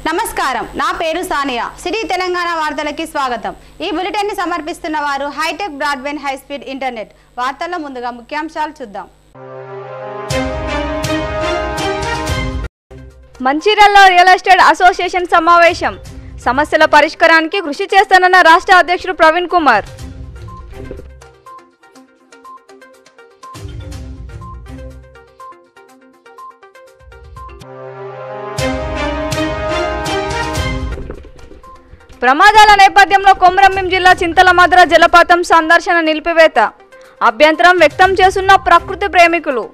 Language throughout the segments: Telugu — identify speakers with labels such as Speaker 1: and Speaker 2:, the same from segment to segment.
Speaker 1: నమస్కారం నా పేరు సానియా సిటీ తెలంగాణ వార్తలకి స్వాగతం ఈ బులెటిన్ ని సమర్పిస్తున్న వారు hitech broadband high speed internet వార్తల్లో ముందుగా ముఖ్యాంశాలు చూద్దాం
Speaker 2: మంచిర్యాలలో రియల్ ఎస్టేట్ అసోసియేషన్ సమావేశం సమస్యల పరిష్కారానికి కృషి చేస్తానన్న రాష్ట్ర అధ్యక్షుడు ప్రవీణ్ కుమార్ ప్రమాదాల నేపథ్యంలో కొమరంభీం జిల్లా చింతలమద్ర జలపాతం సందర్శన నిలిపివేత అభ్యంతరం వ్యక్తం చేస్తున్న ప్రకృతి ప్రేమికులు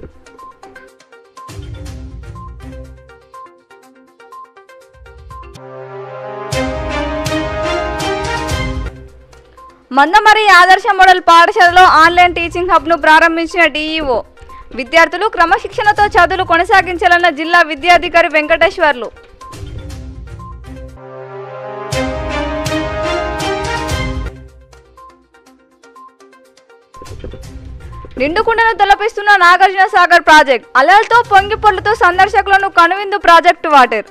Speaker 2: మందమరి ఆదర్శ మోడల్ పాఠశాలలో ఆన్లైన్ టీచింగ్ హబ్ను ప్రారంభించిన డీఈఓ విద్యార్థులు క్రమశిక్షణతో చదువులు కొనసాగించాలన్న జిల్లా విద్యాధికారి వెంకటేశ్వర్లు నిండుకుండను తలపిస్తున్న నాగార్జున సాగర్ ప్రాజెక్ట్ అలలతో పొంగి పొర్లుతో సందర్శకులను కనువిందు ప్రాజెక్టు వాటర్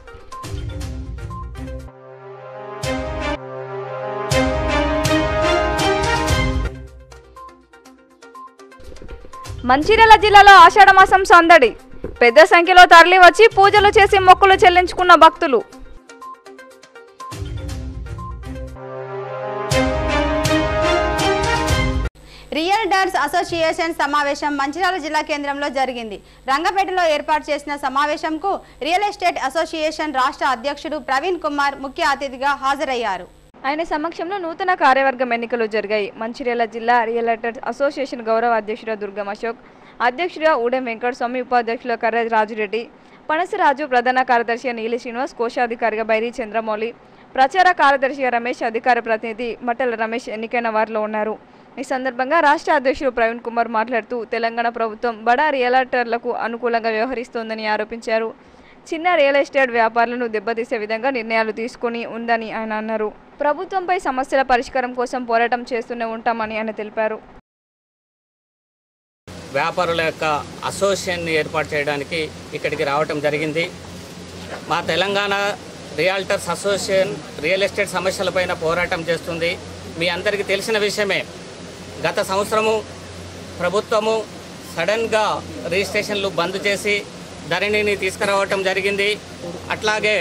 Speaker 2: మంచిర్యాల జిల్లాలో ఆషాఢమాసం సందడి పెద్ద సంఖ్యలో తరలి వచ్చి పూజలు చేసి మొక్కులు చెల్లించుకున్న భక్తులు
Speaker 1: రియల్టర్స్ అసోసియేషన్ సమావేశం మంచిర్యాల జిల్లా కేంద్రంలో జరిగింది రంగపేటలో ఏర్పాటు చేసిన సమావేశంకు రియల్ ఎస్టేట్ అసోసియేషన్ రాష్ట్ర అధ్యక్షుడు ప్రవీణ్ కుమార్ ముఖ్య అతిథిగా హాజరయ్యారు
Speaker 2: ఆయన సమక్షంలో నూతన కార్యవర్గం ఎన్నికలు జరిగాయి మంచిర్యాల జిల్లా రియల్టర్స్ అసోసియేషన్ గౌరవ అధ్యక్షుడు దుర్గం అశోక్ అధ్యక్షుడిగా ఊడెం వెంకటస్వామి ఉపాధ్యక్షులు కర్ర రాజురెడ్డి పనసరాజు ప్రధాన కార్యదర్శిగా నీలి శ్రీనివాస్ కోశాధికారిగా బైరి చంద్రమౌళి ప్రచార కార్యదర్శిగా రమేష్ అధికార ప్రతినిధి మట్టెల రమేష్ ఎన్నికైన వారిలో ఉన్నారు ఈ సందర్భంగా రాష్ట్ర అధ్యక్షుడు ప్రవీణ్ కుమార్ మాట్లాడుతూ తెలంగాణ ప్రభుత్వం బడా రియల్టర్లకు అనుకూలంగా వ్యవహరిస్తోందని ఆరోపించారు చిన్న రియల్ ఎస్టేట్ వ్యాపారులను దెబ్బతీసే విధంగా నిర్ణయాలు తీసుకుని ఉందని ఆయన అన్నారు ప్రభుత్వంపై సమస్యల పరిష్కారం కోసం పోరాటం చేస్తూనే ఉంటామని ఆయన తెలిపారు
Speaker 3: వ్యాపారుల యొక్క అసోసియేషన్ని ఏర్పాటు చేయడానికి ఇక్కడికి రావటం జరిగింది మా Telangana realtors association real estate సమస్యలపైన పోరాటం చేస్తుంది మీ అందరికీ తెలిసిన విషయమే గత సంవత్సరము ప్రభుత్వము సడన్గా రిజిస్ట్రేషన్లు బంద్ చేసి ధరణిని తీసుకురావటం జరిగింది అట్లాగే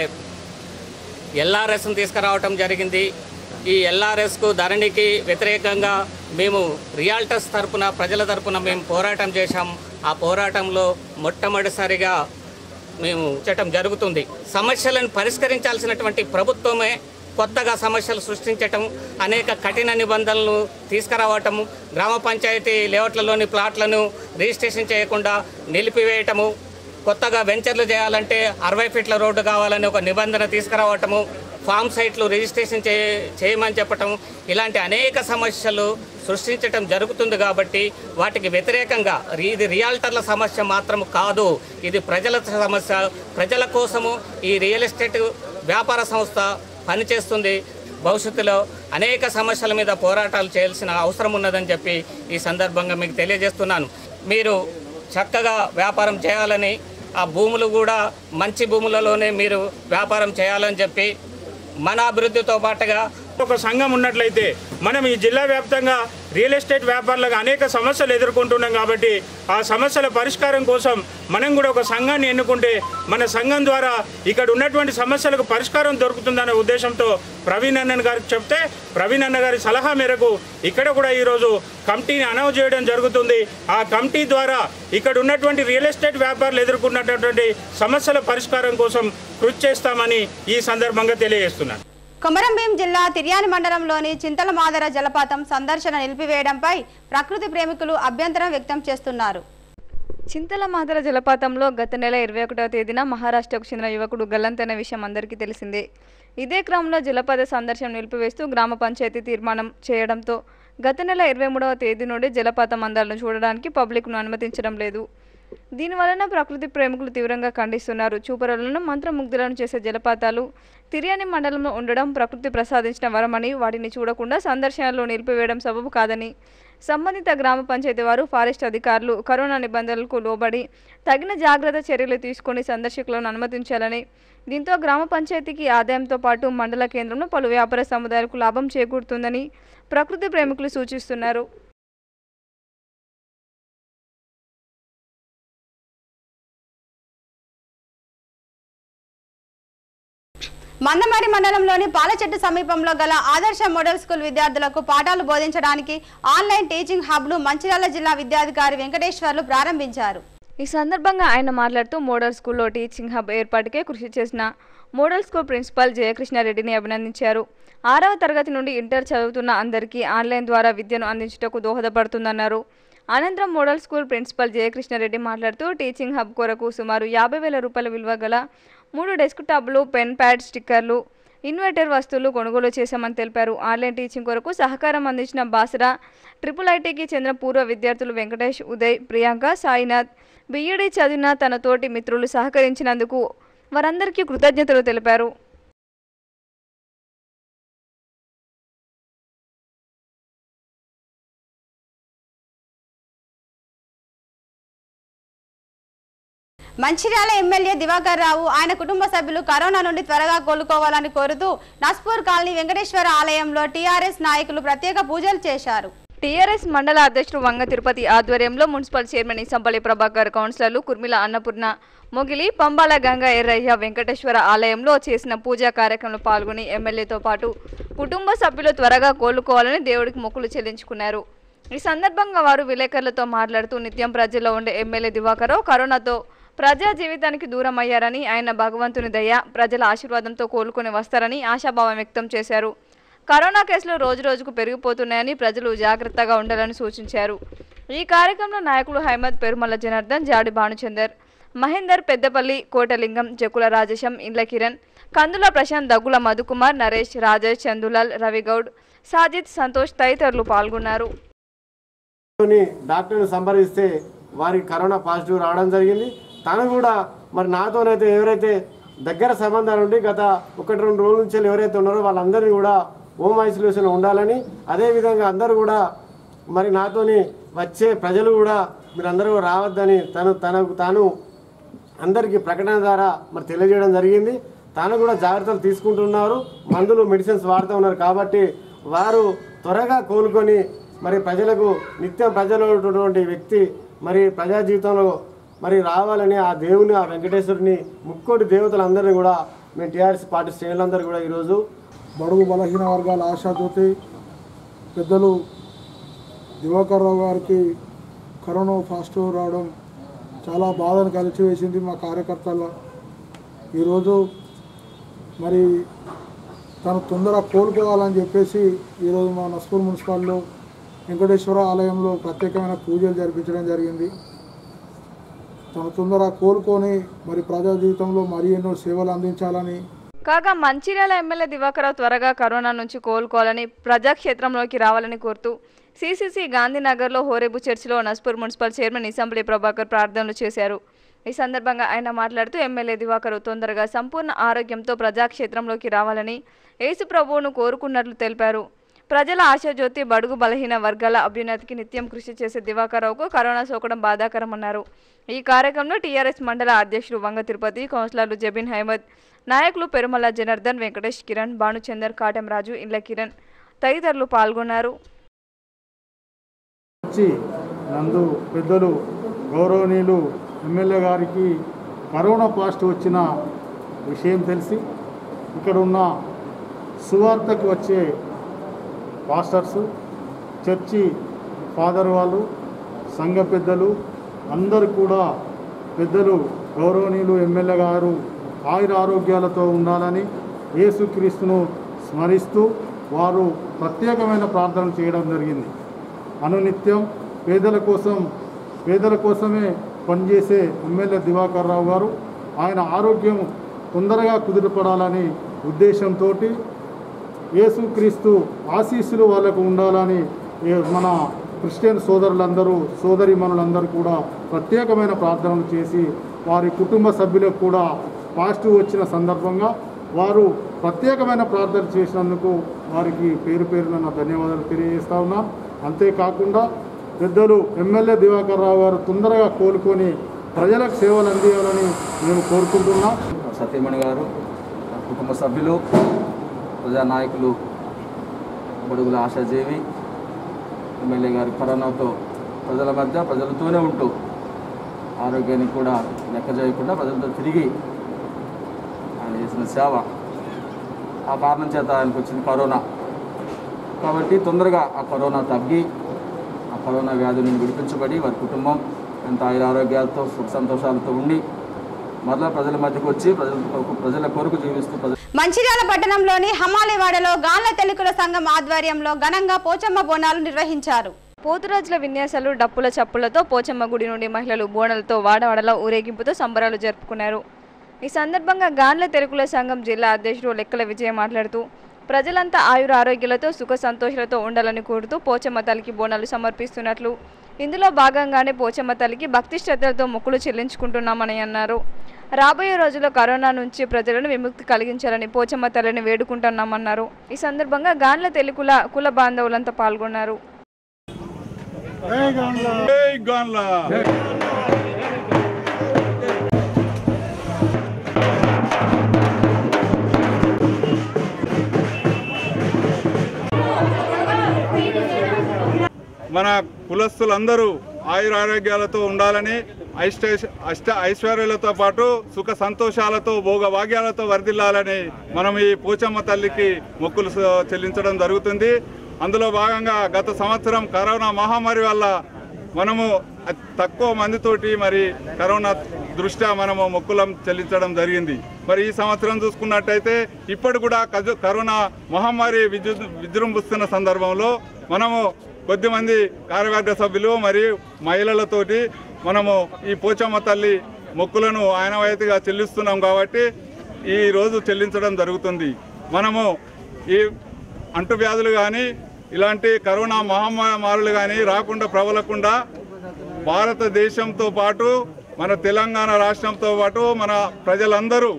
Speaker 3: ఎల్ఆర్ఎస్ను తీసుకురావటం జరిగింది ఈ ఎల్ఆర్ఎస్కు ధరణికి వ్యతిరేకంగా మేము రియాల్టర్స్ తరపున ప్రజల తరపున మేము పోరాటం చేశాం ఆ పోరాటంలో మొట్టమొదటిసారిగా మేము చేయటం జరుగుతుంది సమస్యలను పరిష్కరించాల్సినటువంటి ప్రభుత్వమే కొత్తగా సమస్యలు సృష్టించటం అనేక కఠిన నిబంధనలు తీసుకురావటము గ్రామ పంచాయతీ లేఅవుట్లలోని ప్లాట్లను రిజిస్ట్రేషన్ చేయకుండా నిలిపివేయటము కొత్తగా వెంచర్లు చేయాలంటే అరవై ఫీట్ల రోడ్డు కావాలని ఒక నిబంధన తీసుకురావటము ఫామ్ సైట్లు రిజిస్ట్రేషన్ చే చేయమని చెప్పటం ఇలాంటి అనేక సమస్యలు సృష్టించటం జరుగుతుంది కాబట్టి వాటికి వ్యతిరేకంగా రి- ఇది రియాల్టర్ల సమస్య మాత్రం కాదు ఇది ప్రజల సమస్య ప్రజల కోసము ఈ రియల్ ఎస్టేట్ వ్యాపార సంస్థ పనిచేస్తుంది భవిష్యత్తులో అనేక సమస్యల మీద పోరాటాలు చేయాల్సిన అవసరం ఉన్నదని చెప్పి ఈ సందర్భంగా మీకు తెలియజేస్తున్నాను మీరు చక్కగా వ్యాపారం చేయాలని ఆ భూములు కూడా మంచి భూములలోనే మీరు వ్యాపారం చేయాలని చెప్పి మన అభివృద్ధితో పాటుగా
Speaker 4: ఒక సంఘం ఉన్నట్లయితే మనం ఈ జిల్లా వ్యాప్తంగా రియల్ ఎస్టేట్ వ్యాపారులకు అనేక సమస్యలు ఎదుర్కొంటున్నాం కాబట్టి ఆ సమస్యల పరిష్కారం కోసం మనం కూడా ఒక సంఘాన్ని ఎన్నుకుంటే మన సంఘం ద్వారా ఇక్కడ ఉన్నటువంటి సమస్యలకు పరిష్కారం దొరుకుతుందనే ఉద్దేశంతో ప్రవీణ్ అన్నన్ గారికి చెప్తే ప్రవీణ్ అన్న గారి సలహా మేరకు ఇక్కడ కూడా ఈరోజు కమిటీని అనౌన్స్ చేయడం జరుగుతుంది ఆ కమిటీ ద్వారా ఇక్కడ ఉన్నటువంటి రియల్ ఎస్టేట్ వ్యాపారులు ఎదుర్కొన్నటువంటి సమస్యల పరిష్కారం కోసం కృషి చేస్తామని ఈ సందర్భంగా తెలియజేస్తున్నాను
Speaker 1: కొమరంభీం జిల్లా తిర్యాని మండలంలోని చింతల మాదర జలపాతం సందర్శన నిలిపివేయడంపై ప్రకృతి ప్రేమికులు అభ్యంతరం వ్యక్తం చేస్తున్నారు
Speaker 2: చింతల మాదర జలపాతంలో గత నెల ఇరవై ఒకటవ తేదీన మహారాష్ట్రకు చెందిన యువకుడు గల్లంతైన విషయం అందరికీ తెలిసిందే ఇదే క్రమంలో జలపాత సందర్శనం నిలిపివేస్తూ గ్రామ పంచాయతీ తీర్మానం చేయడంతో గత నెల ఇరవై మూడవ తేదీ నుండి జలపాతం అందాలను చూడడానికి పబ్లిక్ను అనుమతించడం లేదు దీని వలన ప్రకృతి ప్రేమికులు తీవ్రంగా ఖండిస్తున్నారు చూపరులను మంత్రముగ్ధులను చేసే జలపాతాలు తిరియని మండలంలో ఉండడం ప్రకృతి ప్రసాదించిన వరమని వాటిని చూడకుండా సందర్శనలో నిలిపివేయడం సబబు కాదని సంబంధిత గ్రామ పంచాయతీ వారు ఫారెస్ట్ అధికారులు కరోనా నిబంధనలకు లోబడి తగిన జాగ్రత్త చర్యలు తీసుకొని సందర్శకులను అనుమతించాలని దీంతో గ్రామ పంచాయతీకి ఆదాయంతో పాటు మండల కేంద్రంలో పలు వ్యాపార సముదాయాలకు లాభం చేకూరుతుందని ప్రకృతి ప్రేమికులు సూచిస్తున్నారు
Speaker 1: మందమరి మండలంలోని పాలచెట్టు సమీపంలో గల ఆదర్శ మోడల్ స్కూల్ విద్యార్థులకు పాఠాలు బోధించడానికి ఆన్లైన్ టీచింగ్ హబ్ను మంచిర్యాల జిల్లా విద్యాధికారి వెంకటేశ్వర్లు ప్రారంభించారు
Speaker 2: ఈ సందర్భంగా ఆయన మాట్లాడుతూ మోడల్ స్కూల్లో టీచింగ్ హబ్ ఏర్పాటుకే కృషి చేసిన మోడల్ స్కూల్ ప్రిన్సిపాల్ జయకృష్ణారెడ్డిని అభినందించారు ఆరవ తరగతి నుండి ఇంటర్ చదువుతున్న అందరికీ ఆన్లైన్ ద్వారా విద్యను అందించుటకు దోహదపడుతుందన్నారు అనంతరం మోడల్ స్కూల్ ప్రిన్సిపల్ జయకృష్ణారెడ్డి మాట్లాడుతూ టీచింగ్ హబ్ కొరకు సుమారు యాభై వేల రూపాయల విలువ గల మూడు డెస్క్ టాప్లు పెన్ ప్యాడ్ స్టిక్కర్లు ఇన్వర్టర్ వస్తువులు కొనుగోలు చేశామని తెలిపారు ఆన్లైన్ టీచింగ్ కొరకు సహకారం అందించిన బాసరా ట్రిపుల్ ఐటీకి చెందిన పూర్వ విద్యార్థులు వెంకటేష్ ఉదయ్ ప్రియాంక సాయినాథ్ బిఈడి చదివిన తన తోటి మిత్రులు సహకరించినందుకు వారందరికీ కృతజ్ఞతలు తెలిపారు
Speaker 1: మంచిర్యాల ఎమ్మెల్యే దివాకర్ రావు ఆయన కుటుంబ సభ్యులు కరోనా నుండి త్వరగా కోలుకోవాలని కోరుతూ నస్పూర్ కాలనీ వెంకటేశ్వర ఆలయంలో టీఆర్ఎస్ నాయకులు ప్రత్యేక పూజలు చేశారు
Speaker 2: టీఆర్ఎస్ మండల అధ్యక్షుడు వంగ తిరుపతి ఆధ్వర్యంలో మున్సిపల్ చైర్మన్ ఇసంపల్లి ప్రభాకర్ కౌన్సిలర్లు కుర్మిల అన్నపూర్ణ మొగిలి పంబాల గంగ ఎర్రయ్య వెంకటేశ్వర ఆలయంలో చేసిన పూజా కార్యక్రమంలో పాల్గొని ఎమ్మెల్యేతో పాటు కుటుంబ సభ్యులు త్వరగా కోలుకోవాలని దేవుడికి మొక్కులు చెల్లించుకున్నారు ఈ సందర్భంగా వారు విలేకరులతో మాట్లాడుతూ నిత్యం ప్రజల్లో ఉండే ఎమ్మెల్యే దివాకరావు కరోనాతో ప్రజా జీవితానికి దూరం అయ్యారని ఆయన భగవంతుని దయ ప్రజల ఆశీర్వాదంతో కోలుకొని వస్తారని ఆశాభావం వ్యక్తం చేశారు కరోనా కేసులు రోజు రోజుకు పెరిగిపోతున్నాయని ప్రజలు జాగ్రత్తగా ఉండాలని సూచించారు ఈ కార్యక్రమంలో నాయకులు హైమద్ పెరుమల జనార్దన్ జాడి భానుచందర్ మహేందర్ పెద్దపల్లి కోటలింగం జకుల రాజేశం ఇండ్ల కిరణ్ కందుల ప్రశాంత్ దగ్గుల మధుకుమార్ నరేష్ రాజేష్ చందులాల్ రవిగౌడ్ సాజిద్ సంతోష్ తదితరులు పాల్గొన్నారు
Speaker 5: ని డాక్టర్ని సంప్రదిస్తే వారికి కరోనా పాజిటివ్ రావడం జరిగింది తను కూడా మరి నాతోనైతే ఎవరైతే దగ్గర సంబంధాలు ఉండి గత ఒకటి రెండు రోజుల నుంచి ఎవరైతే ఉన్నారో వాళ్ళందరినీ కూడా హోమ్ ఐసోలేషన్ ఉండాలని అదేవిధంగా అందరూ కూడా మరి నాతోని వచ్చే ప్రజలు కూడా మీరందరూ రావద్దని తను తనకు తాను అందరికీ ప్రకటన ద్వారా మరి తెలియజేయడం జరిగింది తాను కూడా జాగ్రత్తలు తీసుకుంటున్నారు మందులు మెడిసిన్స్ వాడుతూ ఉన్నారు కాబట్టి వారు త్వరగా కోలుకొని మరి ప్రజలకు నిత్యం ప్రజలు ఉన్నటువంటి వ్యక్తి మరి ప్రజా జీవితంలో మరి రావాలని ఆ దేవుని ఆ వెంకటేశ్వరుని ముక్కోటి దేవతలందరినీ కూడా మేము టీఆర్ఎస్ పార్టీ శ్రేణులందరూ కూడా ఈరోజు
Speaker 6: బడుగు బలహీన వర్గాల ఆశాజ్యోతి పెద్దలు దివాకర్ రావు గారికి కరోనా పాజిటివ్ రావడం చాలా బాధను కలిచివేసింది మా కార్యకర్తల ఈరోజు మరి తను తొందర కోలుకోవాలని చెప్పేసి ఈరోజు మా నస్పూర్ మున్సిపాల్లో వెంకటేశ్వర ఆలయంలో ప్రత్యేకమైన పూజలు జరిపించడం జరిగింది తను తొందర కోలుకొని మరి ప్రజా జీవితంలో మరి ఎన్నో సేవలు అందించాలని
Speaker 2: కాగా మంచిర్యాల ఎమ్మెల్యే దివాకరావు త్వరగా కరోనా నుంచి కోలుకోవాలని ప్రజాక్షేత్రంలోకి రావాలని కోరుతూ సిసిసి గాంధీనగర్లో హోరేబు చర్చిలో నస్పూర్ మున్సిపల్ చైర్మన్ ఇసంబలి ప్రభాకర్ ప్రార్థనలు చేశారు ఈ సందర్భంగా ఆయన మాట్లాడుతూ ఎమ్మెల్యే దివాకర్ తొందరగా సంపూర్ణ ఆరోగ్యంతో ప్రజాక్షేత్రంలోకి రావాలని యేసు ప్రభువును కోరుకున్నట్లు తెలిపారు ప్రజల ఆశాజ్యోతి బడుగు బలహీన వర్గాల అభ్యున్నతికి నిత్యం కృషి చేసే దివాకరావుకు కరోనా సోకడం బాధాకరమన్నారు ఈ కార్యక్రమంలో టీఆర్ఎస్ మండల అధ్యక్షుడు వంగ తిరుపతి కౌన్సిలర్లు జబీన్ అహ్మద్ నాయకులు పెరుమల జనార్దన్ వెంకటేష్ కిరణ్ భానుచందర్ కాటం రాజు ఇండ్ల కిరణ్ తదితరులు పాల్గొన్నారు
Speaker 6: వచ్చి నందు పెద్దలు గౌరవనీయులు ఎమ్మెల్యే గారికి కరోనా పాజిటివ్ వచ్చిన విషయం తెలిసి ఇక్కడ ఉన్న సువార్తకు వచ్చే పాస్టర్సు చర్చి ఫాదర్ వాళ్ళు సంఘ పెద్దలు అందరూ కూడా పెద్దలు గౌరవనీయులు ఎమ్మెల్యే గారు ఆయుర ఆరోగ్యాలతో ఉండాలని యేసుక్రీస్తును స్మరిస్తూ వారు ప్రత్యేకమైన ప్రార్థన చేయడం జరిగింది అనునిత్యం పేదల కోసం పేదల కోసమే పనిచేసే ఎమ్మెల్యే దివాకర్ రావు గారు ఆయన ఆరోగ్యం తొందరగా కుదుటపడాలని ఉద్దేశంతో యేసుక్రీస్తు ఆశీస్సులు వాళ్ళకు ఉండాలని ఏ- మన క్రిస్టియన్ సోదరులందరూ సోదరిమణులందరూ కూడా ప్రత్యేకమైన ప్రార్థనలు చేసి వారి కుటుంబ సభ్యులకు కూడా పాజిటివ్ వచ్చిన సందర్భంగా వారు ప్రత్యేకమైన ప్రార్థన చేసినందుకు వారికి పేరు పేరున నా ధన్యవాదాలు తెలియజేస్తా ఉన్నాం అంతేకాకుండా పెద్దలు ఎమ్మెల్యే దివాకర్ రావు గారు తొందరగా కోలుకొని ప్రజలకు సేవలు అందించాలని మేము కోరుకుంటున్నాం
Speaker 7: సత్యమణి గారు కుటుంబ సభ్యులు ప్రజానాయకులు బడుగుల ఆశాజీవి ఎమ్మెల్యే గారి కరోనాతో ప్రజల మధ్య ప్రజలతోనే ఉంటూ ఆరోగ్యానికి కూడా లెక్క చేయకుండా ప్రజలతో తిరిగి ఆయన చేసిన సేవ ఆ కారణం చేత ఆయనకు వచ్చింది కరోనా కాబట్టి తొందరగా ఆ కరోనా తగ్గి ఆ కరోనా వ్యాధి నుండి విడిపించబడి వారి కుటుంబం ఎంత ఆయురారోగ్యాలతో సుఖ సంతోషాలతో ఉండి మరలా ప్రజల మధ్యకు వచ్చి ప్రజల కొరకు ప్రజల కొరకు జీవిస్తూ ప్రజల
Speaker 1: మంచిర్యాల పట్టణంలోని హమాలివాడలో గాన్ల తెలుగుల సంఘం ఆధ్వర్యంలో ఘనంగా పోచమ్మ బోనాలు నిర్వహించారు
Speaker 2: పోతురాజుల విన్యాసాలు డప్పుల చప్పులతో పోచమ్మ గుడి నుండి మహిళలు బోనలతో వాడవాడలో ఊరేగింపుతో సంబరాలు జరుపుకున్నారు ఈ సందర్భంగా గాన్ల తెలుగుల సంఘం జిల్లా అధ్యక్షుడు లెక్కల విజయ మాట్లాడుతూ ప్రజలంతా ఆయుర ఆరోగ్యాలతో సుఖ సంతోషాలతో ఉండాలని కోరుతూ పోచమ్మ తల్లికి బోనాలు సమర్పిస్తున్నట్లు ఇందులో భాగంగానే పోచమ్మ తల్లికి భక్తి శ్రద్ధలతో మొక్కులు చెల్లించుకుంటున్నామని అన్నారు రాబోయే రోజుల్లో కరోనా నుంచి ప్రజలను విముక్తి కలిగించాలని పోచమ్మ తల్లిని వేడుకుంటున్నామన్నారు ఈ సందర్భంగా గాన్ల తెలుగుల కుల బాంధవులంతా పాల్గొన్నారు
Speaker 8: మన కులస్తులందరూ ఆయురారోగ్యాలతో ఉండాలని అష్ట అష్ట ఐశ్వర్యాలతో పాటు సుఖ సంతోషాలతో భోగభాగ్యాలతో వర్ధిల్లాలని మనం ఈ పోచమ్మ తల్లికి మొక్కులు స- చెల్లించడం జరుగుతుంది అందులో భాగంగా గత సంవత్సరం కరోనా మహమ్మారి వల్ల మనము అతి తక్కువ మందితోటి మరి కరోనా దృష్ట్యా మనము మొక్కులం చెల్లించడం జరిగింది మరి ఈ సంవత్సరం చూసుకున్నట్టయితే ఇప్పటి కూడా కజ- కరోనా మహమ్మారి విజృ విజృంభిస్తున్న సందర్భంలో మనము కొద్దిమంది కార్యవర్గ సభ్యులు మరియు మహిళలతోటి మనము ఈ పోచమ్మ తల్లి మొక్కులను ఆయనవాయితీగా చెల్లిస్తున్నాం కాబట్టి ఈ రోజు చెల్లించడం జరుగుతుంది మనము ఈ అంటువ్యాధులు కానీ ఇలాంటి కరోనా మహమ్మారులు కానీ రాకుండా ప్రబలకుండా భారతదేశంతో పాటు మన తెలంగాణ రాష్ట్రంతో పాటు మన ప్రజలందరూ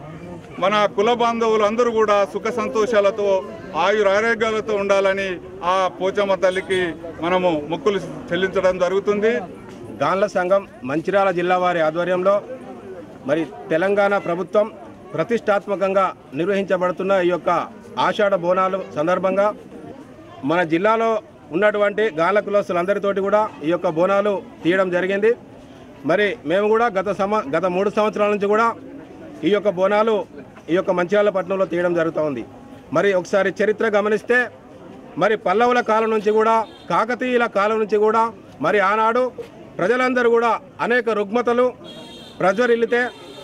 Speaker 8: మన కుల బాంధవులందరూ కూడా సుఖ సంతోషాలతో ఆయుర ఆరోగ్యాలతో ఉండాలని ఆ పోచమ్మ తల్లికి మనము మొక్కులు చెల్లించడం జరుగుతుంది
Speaker 9: గాన్ల సంఘం మంచిర్యాల జిల్లా వారి ఆధ్వర్యంలో మరి తెలంగాణ ప్రభుత్వం ప్రతిష్టాత్మకంగా నిర్వహించబడుతున్న ఈ యొక్క ఆషాఢ బోనాలు సందర్భంగా మన జిల్లాలో ఉన్నటువంటి గాన్ల కులస్తులందరితోటి కూడా ఈ యొక్క బోనాలు తీయడం జరిగింది మరి మేము కూడా గత సమ గత మూడు సంవత్సరాల నుంచి కూడా ఈ యొక్క బోనాలు ఈ యొక్క మంచిర్యాల పట్టణంలో తీయడం జరుగుతూ ఉంది మరి ఒకసారి చరిత్ర గమనిస్తే మరి పల్లవుల కాలం నుంచి కూడా కాకతీయుల కాలం నుంచి కూడా మరి ఆనాడు ప్రజలందరూ కూడా అనేక రుగ్మతలు ప్రజ్వరిల్లితే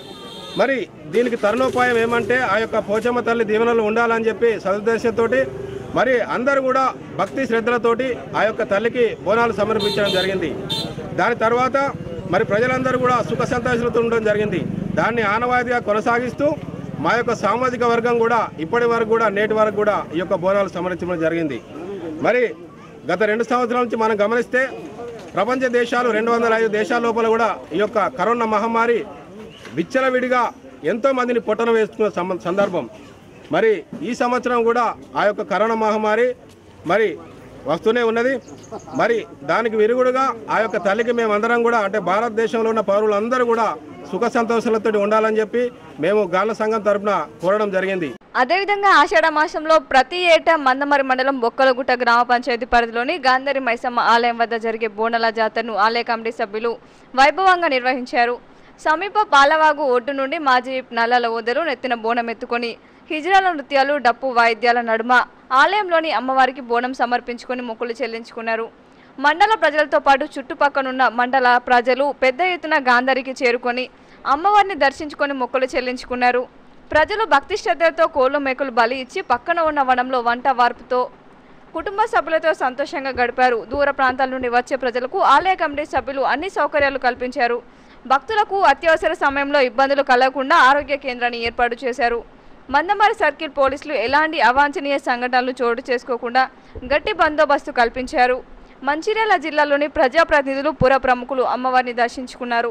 Speaker 9: మరి దీనికి తరుణోపాయం ఏమంటే ఆ యొక్క పోచమ్మ తల్లి దీవెనలు ఉండాలని చెప్పి సదుద్దేశంతో మరి అందరూ కూడా భక్తి శ్రద్ధలతోటి ఆ యొక్క తల్లికి బోనాలు సమర్పించడం జరిగింది దాని తర్వాత మరి ప్రజలందరూ కూడా సుఖ సంతోషాలతో ఉండడం జరిగింది దాన్ని ఆనవాయితీగా కొనసాగిస్తూ మా యొక్క సామాజిక వర్గం కూడా ఇప్పటి వరకు కూడా నేటి వరకు కూడా ఈ యొక్క బోనాలు సమర్పించడం జరిగింది మరి గత రెండు సంవత్సరాల నుంచి మనం గమనిస్తే ప్రపంచ దేశాలు రెండు వందల ఐదు దేశాల లోపల కూడా ఈ యొక్క కరోనా మహమ్మారి విచ్చలవిడిగా ఎంతో మందిని పొట్టన వేస్తున్న సమ- సందర్భం మరి ఈ సంవత్సరం కూడా ఆ యొక్క కరోనా మహమ్మారి మరి వస్తూనే ఉన్నది మరి దానికి విరుగుడుగా ఆ యొక్క తల్లికి మేమందరం కూడా అంటే భారతదేశంలో ఉన్న పౌరులందరూ కూడా సుఖ సంతోషాలతో ఉండాలని చెప్పి మేము గాళ్ళ సంఘం తరపున కోరడం జరిగింది
Speaker 2: అదేవిధంగా ఆషాఢ మాసంలో ప్రతి ఏటా మందమరి మండలం బొక్కలగుట్ట గ్రామ పంచాయతీ పరిధిలోని గాంధారి మైసమ్మ ఆలయం వద్ద జరిగే బోనాల జాతరను ఆలయ కమిటీ సభ్యులు వైభవంగా నిర్వహించారు సమీప పాలవాగు ఒడ్డు నుండి మాజీ విప్ నల్లాల ఓదరు నెత్తిన బోనం ఎత్తుకొని హిజ్రాల నృత్యాలు డప్పు వాయిద్యాల నడుమ ఆలయంలోని అమ్మవారికి బోనం సమర్పించుకొని మొక్కులు చెల్లించుకున్నారు మండల ప్రజలతో పాటు చుట్టుపక్కనున్న మండల ప్రజలు పెద్ద ఎత్తున గాంధారికి చేరుకొని అమ్మవారిని దర్శించుకొని మొక్కులు చెల్లించుకున్నారు ప్రజలు భక్తి శ్రద్ధలతో కోళ్ళు మేకలు బలి ఇచ్చి పక్కన ఉన్న వనంలో వంట వార్పుతో కుటుంబ సభ్యులతో సంతోషంగా గడిపారు దూర ప్రాంతాల నుండి వచ్చే ప్రజలకు ఆలయ కమిటీ సభ్యులు అన్ని సౌకర్యాలు కల్పించారు భక్తులకు అత్యవసర సమయంలో ఇబ్బందులు కలగకుండా ఆరోగ్య కేంద్రాన్ని ఏర్పాటు చేశారు మందమారి సర్కిల్ పోలీసులు ఎలాంటి అవాంఛనీయ సంఘటనలు చోటు చేసుకోకుండా గట్టి బందోబస్తు కల్పించారు మంచిర్యాల జిల్లాలోని ప్రజాప్రతినిధులు పుర ప్రముఖులు అమ్మవారిని దర్శించుకున్నారు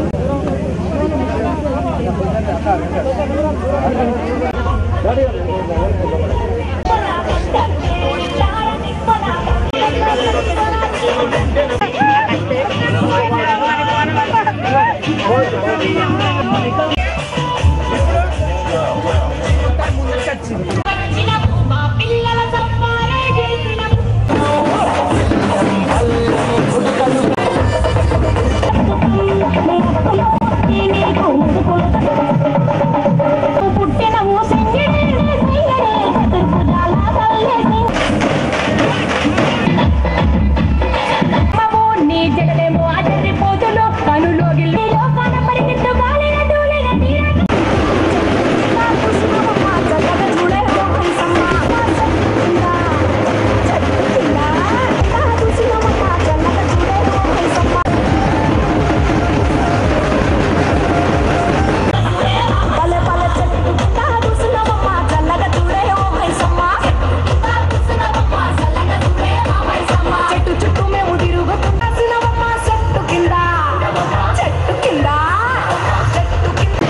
Speaker 10: చెట్టు చుట్టూ మేము తిరుగుతున్నా సినమమ్మ చెట్టు కింద చెట్టు కింద చెట్టు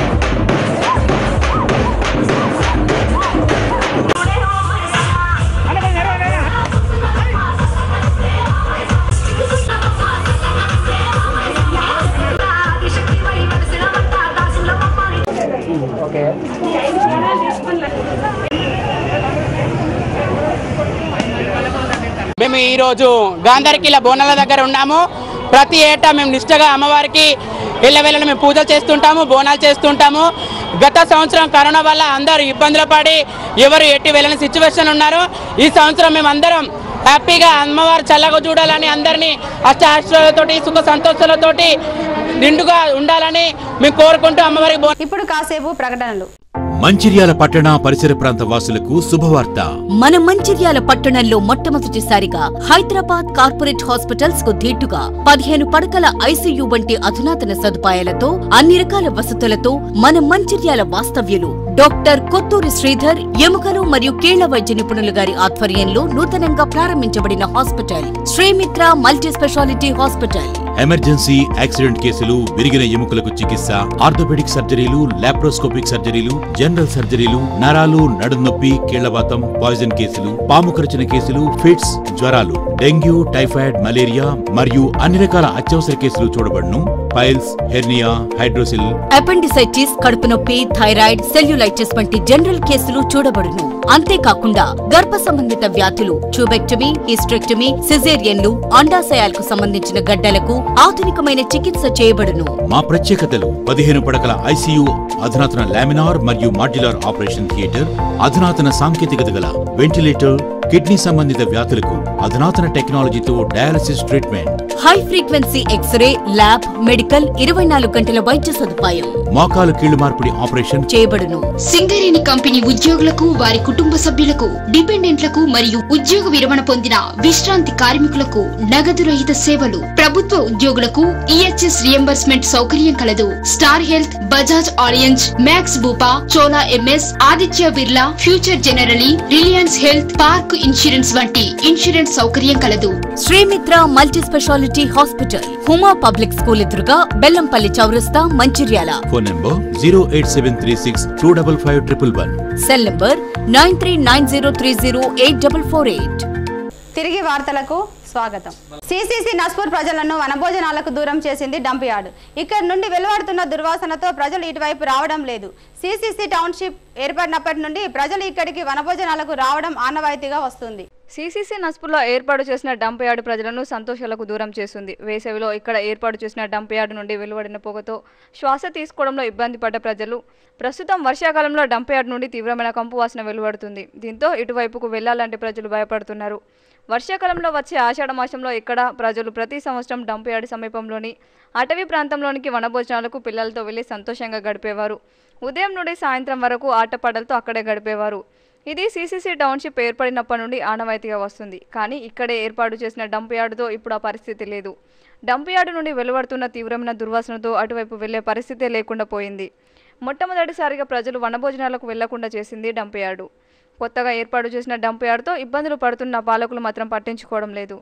Speaker 11: మేము ఈరోజు గాంధారికిల బోనాల దగ్గర ఉన్నాము ప్రతి ఏటా మేము నిష్టగా అమ్మవారికి ఇళ్ళవేళలు మేము పూజలు చేస్తుంటాము బోనాలు చేస్తుంటాము గత సంవత్సరం కరోనా వల్ల అందరూ ఇబ్బందులు పడి ఎవరు ఎట్టి వెళ్ళని సిచ్యువేషన్ ఉన్నారు ఈ సంవత్సరం మేము అందరం హ్యాపీగా అమ్మవారు చల్లగా చూడాలని అందరినీ అష్టాశ్రాలతోటి సుఖ సంతోషాలతోటి నిండుగా ఉండాలని మేము కోరుకుంటూ అమ్మవారికి బో
Speaker 1: ఇప్పుడు కాసేపు ప్రకటనలు
Speaker 12: మంచిర్యాల పట్టణ పరిసర ప్రాంత వాసులకు శుభవార్త
Speaker 13: మన మంచిర్యాల పట్టణంలో మొట్టమొదటిసారిగా హైదరాబాద్ కార్పొరేట్ హాస్పిటల్స్ కు ధీటుగా పదిహేను పడకల ఐసీయూ వంటి అధునాతన సదుపాయాలతో అన్ని రకాల వసతులతో మన మంచిర్యాల వాస్తవ్యులు డాక్టర్ కొత్తూరి శ్రీధర్ ఎముకలు మరియు కీళ్ల వైద్య నిపుణులు గారి ఆధ్వర్యంలో నూతనంగా ప్రారంభించబడిన hospital Srimitra multi speciality hospital
Speaker 12: emergency accident కేసులు విరిగిన ఎముకలకు చికిత్స ఆర్థోపెడిక్ సర్జరీలు లాప్రోస్కోపిక్ సర్జరీలు జనరల్ సర్జరీలు నరాలు నడునొప్పి కీళ్లవాతం పాయిజన్ కేసులు పాము కరిచిన కేసులు ఫిట్స్ జ్వరాలు డెంగ్యూ టైఫాయిడ్ మలేరియా మరియు అన్ని రకాల అత్యవసర కేసులు చూడబడును పైల్స్ హెర్నియా హైడ్రోసిల్
Speaker 13: అపెండిసైటిస్ కడుపు నొప్పి థైరాయిడ్ సెల్యులైటిస్ వంటి జనరల్ కేసులు చూడబడును అంతేకాకుండా గర్భ సంబంధిత వ్యాధులు ట్యూబెక్టమీ హిస్ట్రెక్టమీ సిజేరియన్లు అండాశయాలకు సంబంధించిన గడ్డలకు ఆధునికమైన చికిత్స చేయబడును
Speaker 12: మా ప్రత్యేకతలు పదిహేను పడకల ఐసీయూ అధునాతన లామినార్ మరియు మాడ్యులర్ ఆపరేషన్ థియేటర్ అధునాతన సాంకేతికత గల వెంటిలేటర్ కిడ్నీ సంబంధిత వ్యాధులకు అధునాతన టెక్నాలజీతో dialysis treatment
Speaker 13: high frequency X ray lab medical ఇరవై నాలుగు గంటల వైద్య సదుపాయం
Speaker 12: మోకాలు కీళ్లు మార్పిడి ఆపరేషన్
Speaker 13: చేయబడును
Speaker 14: సింగరేణి కంపెనీ ఉద్యోగులకు వారి కుటుంబ సభ్యులకు డిపెండెంట్లకు మరియు ఉద్యోగ విరమణ పొందిన విశ్రాంతి కార్మికులకు నగదు రహిత సేవలు ప్రభుత్వ ఉద్యోగులకు ఈహెచ్ఎస్ రియంబర్స్మెంట్ సౌకర్యం కలదు Star Health Bajaj Allianz Max Bupa Chola MS Aditya Birla Future Generali Reliance health park insurance వంటి ఇన్సూరెన్స్ సౌకర్యం కలదు
Speaker 13: Srimitra multi speciality hospital Huma public school ఎదురుగా బెల్లంపల్లి చౌరస్తా Mancherial
Speaker 12: phone number zero eight seven three six two double five triple one
Speaker 13: cell number nine three nine zero three zero eight double four eight
Speaker 1: తిరిగి వార్తలకు స్వాగతం సిసిసి నస్పూర్ ప్రజలను వనభోజనాలకు దూరం చేసింది డంప్ యార్డ్ ఇక్కడి నుండి వెలువడుతున్న దుర్వాసనతో ప్రజలు ఇటువైపు రావడం లేదు సిసిసి టౌన్షిప్ ఏర్పడినప్పటి నుండి ప్రజలు ఇక్కడికి వనభోజనాలకు రావడం ఆనవాయితీగా వస్తుంది
Speaker 2: సీసీసీ నస్పూర్లో ఏర్పాటు చేసిన డంప్ యార్డ్ ప్రజలను సంతోషాలకు దూరం చేస్తుంది వేసవిలో ఇక్కడ ఏర్పాటు చేసిన డంప్ యార్డ్ నుండి వెలువడిన పొగతో శ్వాస తీసుకోవడంలో ఇబ్బంది పడ్డ ప్రజలు ప్రస్తుతం వర్షాకాలంలో డంప్ యార్డ్ నుండి తీవ్రమైన కంపు వాసన వెలువడుతుంది దీంతో ఇటువైపుకు వెళ్లాలంటే ప్రజలు భయపడుతున్నారు వర్షాకాలంలో వచ్చే ఆషాఢ మాసంలో ఇక్కడ ప్రజలు ప్రతి సంవత్సరం డంప్ యార్డ్ సమీపంలోని అటవీ ప్రాంతంలోనికి వనభోజనాలకు పిల్లలతో వెళ్లి సంతోషంగా గడిపేవారు ఉదయం నుండి సాయంత్రం వరకు ఆటపాటలతో అక్కడే గడిపేవారు ఇది సీసీసీ టౌన్షిప్ ఏర్పడినప్పటి నుండి ఆనవాయితీగా వస్తుంది కానీ ఇక్కడే ఏర్పాటు చేసిన డంప్ యార్డుతో ఇప్పుడు ఆ పరిస్థితి లేదు డంప్ యార్డు నుండి వెలువడుతున్న తీవ్రమైన దుర్వాసనతో అటువైపు వెళ్లే పరిస్థితే లేకుండా పోయింది మొట్టమొదటిసారిగా ప్రజలు వనభోజనాలకు వెళ్లకుండా చేసింది డంప్ యార్డు కొత్తగా ఏర్పాటు చేసిన డంప్ యార్డ్తో ఇబ్బందులు పడుతున్న పాలకులు మాత్రం పట్టించుకోవడం లేదు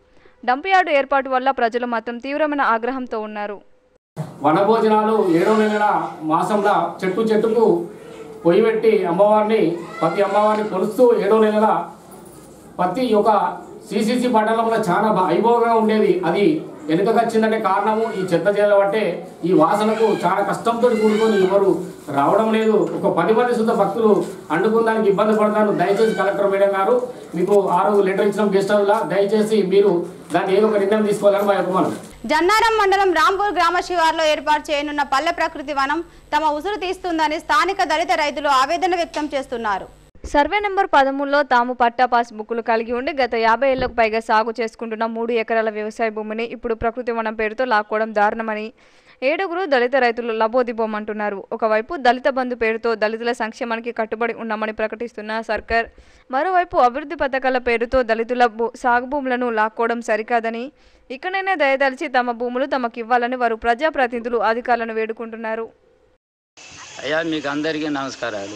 Speaker 2: డంప్ యార్డు ఏర్పాటు వల్ల ప్రజలు మాత్రం తీవ్రమైన ఆగ్రహంతో ఉన్నారు
Speaker 15: వనభోజనాలు ఏడో నెలల మాసంలో చెట్టు చెట్టుకు పొయ్యి పెట్టి అమ్మవారిని ప్రతి అమ్మవారిని కొలుస్తూ ఏడో నెలల ప్రతి ఒక సిసిసి పట్టణంలో చాలా బా- వైభవంగా ఉండేది అది వెనుకకు వచ్చిందంటే కారణము ఈ చెత్త చేయాల బట్టే ఈ వాసనకు చాలా కష్టంతో కూడుకొని ఎవరు రావడం లేదు ఒక పది మంది సుద్ధ భక్తులు అండుకున్నానికి ఇబ్బంది పడతారు దయచేసి కలెక్టర్ మేడం గారు మీకు ఆరు లెటర్ ఇచ్చిన గెస్ట్ హౌస్లా దయచేసి మీరు దాన్ని ఏదో ఒక నిర్ణయం తీసుకోవాలని మా యొక్క మనం
Speaker 1: జన్నారం మండలం రాంపూర్ గ్రామ శివార్లో ఏర్పాటు చేయనున్న పల్లె ప్రకృతి వనం తమ ఉసురు తీస్తుందని స్థానిక దళిత రైతులు ఆవేదన వ్యక్తం చేస్తున్నారు
Speaker 2: సర్వే నెంబర్ పదమూడులో తాము పట్టా పాస్ బుక్కులు కలిగి ఉండి గత యాభై ఏళ్లకు పైగా సాగు చేసుకుంటున్న మూడు ఎకరాల వ్యవసాయ భూమిని ఇప్పుడు ప్రకృతి వనం పేరుతో లాక్కోవడం దారుణమని ఏడుగురు దళిత రైతులు లబోదిబోమంటున్నారు ఒకవైపు దళిత బంధు పేరుతో దళితుల సంక్షేమానికి కట్టుబడి ఉన్నామని ప్రకటిస్తున్న సర్కార్ మరోవైపు అభివృద్ధి పథకాల పేరుతో దళితుల భూ సాగు భూములను లాక్కోవడం సరికాదని ఇకనైనా దయదలిచి తమ భూములు తమకు ఇవ్వాలని వారు ప్రజాప్రతినిధులు అధికారులను వేడుకుంటున్నారు
Speaker 16: అయ్యా మీకు అందరికీ నమస్కారాలు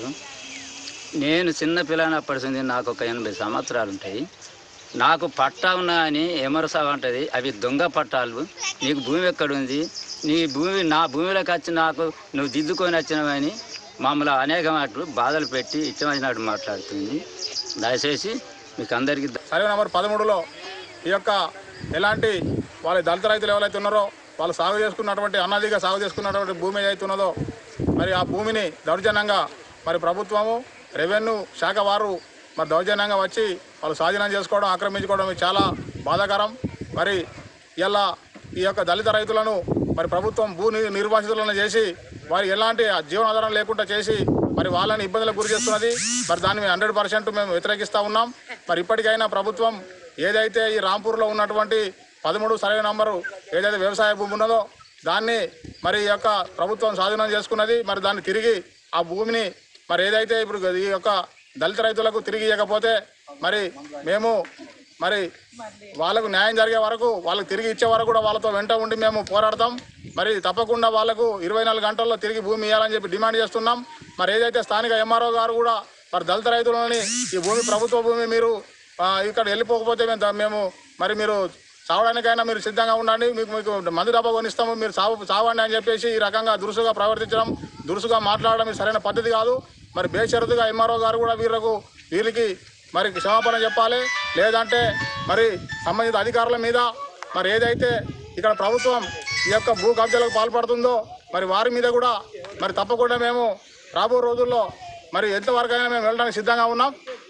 Speaker 16: నేను చిన్న పిల్లనప్పటి నుంచి నాకు ఒక ఎనభై సంవత్సరాలు ఉంటాయి నాకు పట్టా ఉన్నా అని ఎమరసాగు ఉంటుంది అవి దొంగ పట్టాలు నీకు భూమి ఎక్కడుంది నీ భూమి నా భూమిలోకి వచ్చి నాకు నువ్వు దిద్దుకొని వచ్చినవని మమ్మల్ని అనేక మాటలు బాధలు పెట్టి ఇష్టమైనట్టు మాట్లాడుతుంది దయచేసి మీకు అందరికీ
Speaker 17: సర్వే నెంబర్ పదమూడులో ఈ యొక్క ఎలాంటి వాళ్ళ దళిత రైతులు ఎవరైతే ఉన్నారో వాళ్ళు సాగు చేసుకున్నటువంటి అన్నదిగా సాగు చేసుకున్నటువంటి భూమి ఏదైతే ఉన్నదో మరి ఆ భూమిని దౌర్జన్యంగా మరి ప్రభుత్వము రెవెన్యూ శాఖ వారు మరి దౌర్జన్యంగా వచ్చి వాళ్ళు స్వాధీనం చేసుకోవడం ఆక్రమించుకోవడం ఇది చాలా బాధాకరం మరి ఇలా ఈ యొక్క దళిత రైతులను మరి ప్రభుత్వం భూ ని- నిర్వాసితులను చేసి వారి ఎలాంటి జీవనాధారం లేకుండా చేసి మరి వాళ్ళని ఇబ్బందులకు గురి చేస్తున్నది మరి దాన్ని మేము హండ్రెడ్ పర్సెంట్ మేము వ్యతిరేకిస్తూ ఉన్నాం మరి ఇప్పటికైనా ప్రభుత్వం ఏదైతే ఈ రాంపూర్లో ఉన్నటువంటి పదమూడు సర్వే నంబరు ఏదైతే వ్యవసాయ భూమి ఉన్నదో దాన్ని మరి ఈ యొక్క ప్రభుత్వం స్వాధీనం చేసుకున్నది మరి దాన్ని తిరిగి ఆ భూమిని మరి ఏదైతే ఇప్పుడు ఈ యొక్క దళిత రైతులకు తిరిగి ఇవ్వకపోతే మరి మేము మరి వాళ్ళకు న్యాయం జరిగే వరకు వాళ్ళకి తిరిగి ఇచ్చే వరకు కూడా వాళ్ళతో వెంట ఉండి మేము పోరాడతాం మరి తప్పకుండా వాళ్ళకు ఇరవై నాలుగు గంటల్లో తిరిగి భూమి ఇవ్వాలని చెప్పి డిమాండ్ చేస్తున్నాం మరి ఏదైతే స్థానిక ఎంఆర్ఓ గారు కూడా మరి దళిత రైతులని ఈ భూమి ప్రభుత్వ భూమి మీరు ఆ, ఇక్కడ వెళ్ళిపోకపోతే మేము దా- మేము మరి మీరు చావడానికైనా మీరు సిద్ధంగా ఉండండి మీకు మీకు మందు డబ్బా కొనిస్తాము మీరు చావు చావండి అని చెప్పేసి ఈ రకంగా దురుసుగా ప్రవర్తించడం దురుసుగా మాట్లాడడం ఇది సరైన పద్ధతి కాదు మరి బేషరతుగా ఎంఆర్ఓ గారు కూడా వీళ్ళకు వీళ్ళకి మరి క్షమాపణ చెప్పాలి లేదంటే మరి సంబంధిత అధికారుల మీద మరి ఏదైతే ఇక్కడ ప్రభుత్వం ఈ యొక్క భూ కబ్జాలకు పాల్పడుతుందో మరి వారి మీద కూడా మరి తప్పకుండా మేము రాబో రోజుల్లో మరి ఎంతవరకైనా మేము వెళ్ళడానికి సిద్ధంగా ఉన్నాం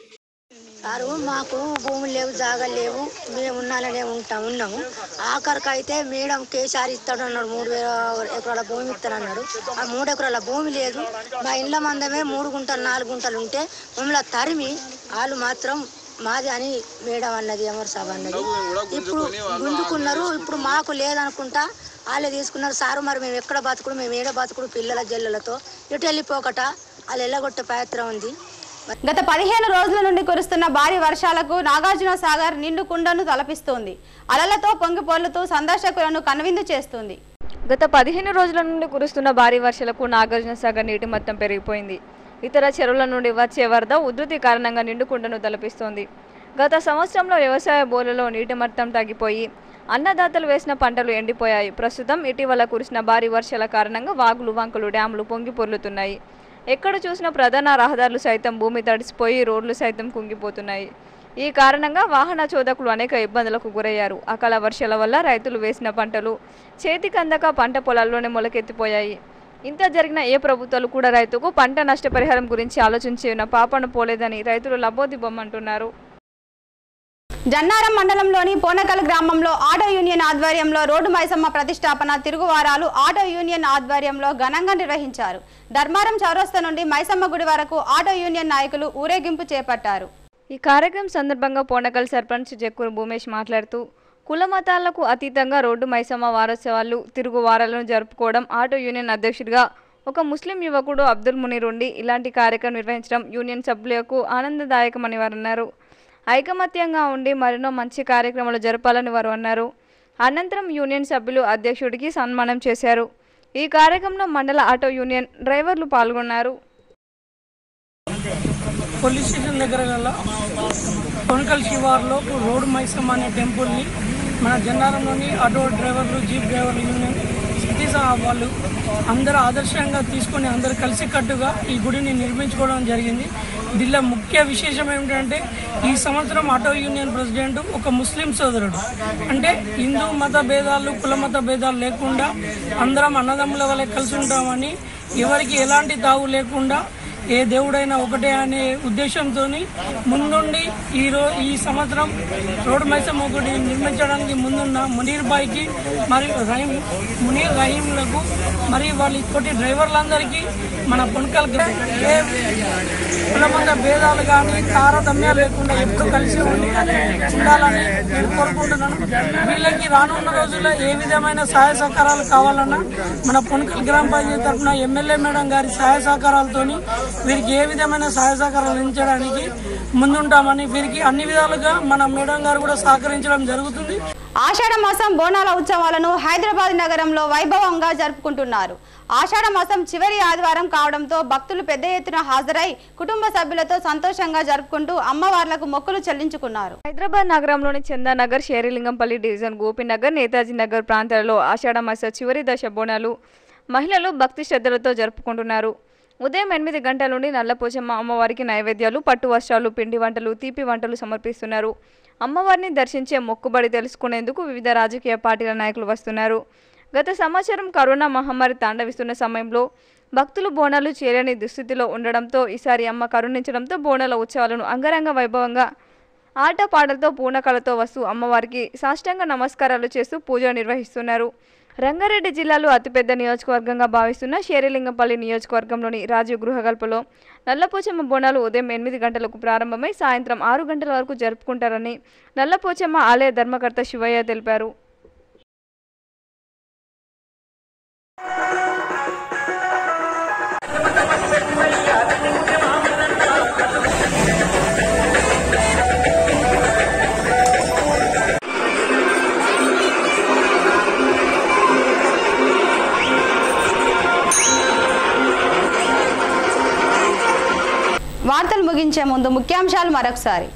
Speaker 18: సారు మాకు భూములు లేవు జాగా లేవు మేము ఉన్నాలనే ఉంటాం ఉన్నాము ఆఖరికి అయితే మేడం కేసీఆర్ ఇస్తాడు అన్నాడు మూడు వేల ఎకరాల భూమి ఇస్తానన్నాడు ఆ మూడు ఎకరాల భూమి లేదు మా ఇండ్ల మందమే మూడు గుంటలు నాలుగు గుంటలు ఉంటే మమ్మల్ని తరిమి వాళ్ళు మాత్రం మాది అని మేడం అన్నది అమర్ సాబ్ అన్నది ఇప్పుడు గుంజుకున్నారు ఇప్పుడు మాకు లేదనుకుంటా వాళ్ళే తీసుకున్నారు సారు మరి మేము ఎక్కడ బతుకుడు మేము ఏడ బతుకుడు పిల్లల జల్లలతో ఇటు వెళ్ళిపోకట వాళ్ళు ఎల్లగొట్టే ప్రయత్నం ఉంది
Speaker 1: గత పదిహేను రోజుల నుండి కురుస్తున్న భారీ వర్షాలకు నాగార్జున సాగర్ నిండు కుండను తలపిస్తోంది అలలతో పొంగి పొర్లుతూ సందర్శకులను కనువిందు చేస్తుంది
Speaker 2: గత పదిహేను రోజుల నుండి కురుస్తున్న భారీ వర్షాలకు నాగార్జున సాగర్ నీటి మొత్తం పెరిగిపోయింది ఇతర చెరువుల నుండి వచ్చే వరద ఉధృతి కారణంగా నిండుకుండను తలపిస్తోంది గత సంవత్సరంలో వ్యవసాయ బోర్లలో నీటి మట్టం తగ్గిపోయి అన్నదాతలు వేసిన పంటలు ఎండిపోయాయి ప్రస్తుతం ఇటీవల కురిసిన భారీ వర్షాల కారణంగా వాగులు వంకలు డ్యాములు పొంగి పొర్లుతున్నాయి ఎక్కడ చూసినా ప్రధాన రహదారులు సైతం భూమి తడిసిపోయి రోడ్లు సైతం కుంగిపోతున్నాయి ఈ కారణంగా వాహన చోదకులు అనేక ఇబ్బందులకు గురయ్యారు అకాల వర్షాల వల్ల రైతులు వేసిన పంటలు చేతికి అందక పంట పొలాల్లోనే మొలకెత్తిపోయాయి ఇంత జరిగిన ఏ ప్రభుత్వాలు కూడా రైతుకు పంట నష్టపరిహారం గురించి ఆలోచించిన పాపను పోలేదని రైతులు లబోదిబొమ్మంటున్నారు
Speaker 1: జన్నారం మండలంలోని పోనకల్ గ్రామంలో ఆటో యూనియన్ ఆధ్వర్యంలో రోడ్డు మైసమ్మ ప్రతిష్టాపన తిరుగువారాలు ఆటో యూనియన్ ఆధ్వర్యంలో ఘనంగా నిర్వహించారు ధర్మారం చౌరస్తా నుండి మైసమ్మ గుడి వరకు ఆటో యూనియన్ నాయకులు ఊరేగింపు చేపట్టారు
Speaker 2: ఈ కార్యక్రమం సందర్భంగా పోనకల్ సర్పంచ్ జక్కూరు భూమేష్ మాట్లాడుతూ కుల మతాలకు అతీతంగా రోడ్డు మైసమ్మ వారోత్సవాలు తిరుగు వారాలను జరుపుకోవడం ఆటో యూనియన్ అధ్యక్షుడిగా ఒక ముస్లిం యువకుడు అబ్దుల్ మునీర్ ఉండి ఇలాంటి కార్యక్రమం నిర్వహించడం యూనియన్ సభ్యులకు ఆనందదాయకమని వారు అన్నారు ఐకమత్యంగా ఉండి మరెన్నో మంచి కార్యక్రమాలు జరపాలని వారు అన్నారు అనంతరం యూనియన్ సభ్యులు అధ్యక్షుడికి సన్మానం చేశారు ఈ కార్యక్రమంలో మండల ఆటో యూనియన్ డ్రైవర్లు పాల్గొన్నారు
Speaker 19: పోలీస్ స్టేషన్ దగ్గర గల కొనకల్ శివార్లో రోడ్డు మైసమ్మ అనే టెంపుల్ని మన జన్నారంలోని ఆటో డ్రైవర్లు జీప్ డ్రైవర్లు యూనియన్ సతీస వాళ్ళు అందరూ ఆదర్శంగా తీసుకొని అందరూ కలిసికట్టుగా ఈ గుడిని నిర్మించుకోవడం జరిగింది దీనిలో ముఖ్య విశేషం ఏమిటంటే ఈ సంవత్సరం ఆటో యూనియన్ ప్రెసిడెంట్ ఒక ముస్లిం సోదరుడు అంటే హిందూ మత భేదాలు కుల మత భేదాలు లేకుండా అందరం అన్నదమ్ముల వల్ల కలిసి ఉంటామని ఎవరికి ఎలాంటి తావు లేకుండా ఏ దేవుడైనా ఒకటే అనే ఉద్దేశంతో ముందుండి ఈ రో ఈ సంవత్సరం రోడ్డు మైసం ఒకటి నిర్మించడానికి ముందున్న మునీర్ బాయ్కి మరియు రహీం మునీర్ రహీంలకు మరియు వాళ్ళ తోటి డ్రైవర్లందరికీ మన పుణకల్ ఏ కులమంద భేదాలు కానీ తారతమ్యాలు లేకుండా ఎప్పుడు కలిసి ఉండి ఉండాలని నేను కోరుకుంటున్నాను వీళ్ళకి రానున్న రోజుల్లో ఏ విధమైన సహాయ సహకారాలు కావాలన్నా మన పుణకల్ గ్రామ పంచాయతీ తరఫున ఎమ్మెల్యే మేడం గారి సహాయ సహకారాలతోని వీరికి ఏ విధమైన సహాయ సహకారాలు అందించడానికి ముందుంటామని వీరికి అన్ని విధాలుగా మన మేడం గారు కూడా సహకరించడం జరుగుతుంది
Speaker 1: ఆషాఢ మాసం బోనాల ఉత్సవాలను హైదరాబాద్ నగరంలో వైభవంగా జరుపుకుంటున్నారు ఆషాఢ మాసం చివరి ఆదివారం కావడంతో భక్తులు పెద్ద ఎత్తున హాజరై కుటుంబ సభ్యులతో సంతోషంగా జరుపుకుంటూ అమ్మవార్లకు మొక్కులు చెల్లించుకున్నారు
Speaker 2: హైదరాబాద్ నగరంలోని చందానగర్ షేరిలింగంపల్లి డివిజన్ గోపీనగర్ నేతాజీ నగర్ ప్రాంతాలలో ఆషాఢ మాస చివరి దశ బోనాలు మహిళలు భక్తి శ్రద్ధలతో జరుపుకుంటున్నారు ఉదయం ఎనిమిది గంటల నుండి నల్లపోచమ్మ అమ్మవారికి నైవేద్యాలు పట్టు వస్త్రాలు పిండి వంటలు తీపి వంటలు సమర్పిస్తున్నారు అమ్మవారిని దర్శించే మొక్కుబడి తెలుసుకునేందుకు వివిధ రాజకీయ పార్టీల నాయకులు వస్తున్నారు గత సంవత్సరం కరోనా మహమ్మారి తాండవిస్తున్న సమయంలో భక్తులు బోనాలు చేయలేని దుస్థితిలో ఉండడంతో ఈసారి అమ్మ కరుణించడంతో బోనాల ఉత్సవాలను అంగరంగ వైభవంగా ఆటపాటలతో పూనకలతో వస్తూ అమ్మవారికి సాష్టాంగ నమస్కారాలు చేస్తూ పూజలు నిర్వహిస్తున్నారు రంగారెడ్డి జిల్లాలో అతిపెద్ద నియోజకవర్గంగా భావిస్తున్న షేరిలింగంపల్లి నియోజకవర్గంలోని రాజీవ్ గృహకల్పలో నల్లపోచమ్మ బోనాలు ఉదయం ఎనిమిది గంటలకు ప్రారంభమై సాయంత్రం ఆరు గంటల వరకు జరుపుకుంటారని నల్లపోచమ్మ ఆలయ ధర్మకర్త శివయ్య తెలిపారు
Speaker 1: వార్తలు ముగించే ముందు ముఖ్యాంశాలు మరొకసారి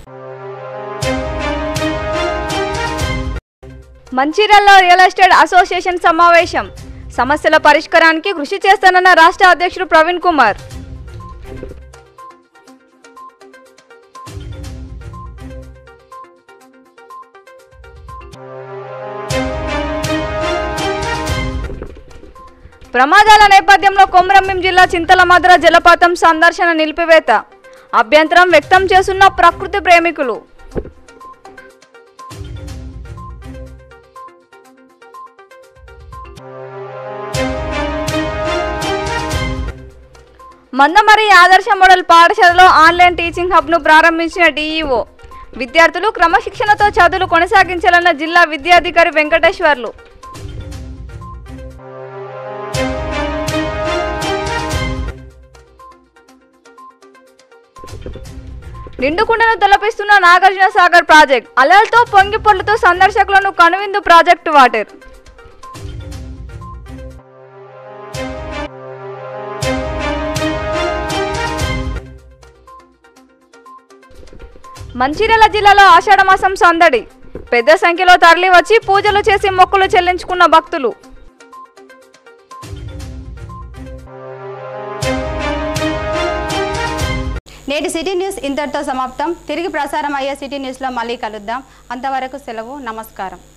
Speaker 2: మంచిర్యాలలో రియల్ ఎస్టేట్ అసోసియేషన్ సమావేశం సమస్యల పరిష్కారానికి కృషి చేస్తానన్న రాష్ట్ర అధ్యక్షుడు ప్రవీణ్ కుమార్ ప్రమాదాల నేపథ్యంలో కొమరంభీం జిల్లా చింతలమద్ర జలపాతం సందర్శన నిలిపివేత అభ్యంతరం వ్యక్తం చేస్తున్న ప్రకృతి ప్రేమికులు మందమరి ఆదర్శ మోడల్ పాఠశాలలో ఆన్లైన్ టీచింగ్ హబ్ను ప్రారంభించిన డీఈఓ విద్యార్థులు క్రమశిక్షణతో చదువులు కొనసాగించాలన్న జిల్లా విద్యాధికారి వెంకటేశ్వర్లు నిండుకుండను తలపిస్తున్న నాగార్జున సాగర్ ప్రాజెక్ట్ అలలతో పొంగి పొర్లుతో సందర్శకులను కనువిందు ప్రాజెక్టు వాటర్ మంచిర్యాల జిల్లాలో ఆషాఢమాసం సందడి పెద్ద సంఖ్యలో తరలి వచ్చి పూజలు చేసి మొక్కులు చెల్లించుకున్న భక్తులు
Speaker 1: నేటి సిటీ న్యూస్ ఇంతటితో సమాప్తం తిరిగి ప్రసారం అయ్యే సిటీ న్యూస్లో మళ్ళీ కలుద్దాం అంతవరకు సెలవు నమస్కారం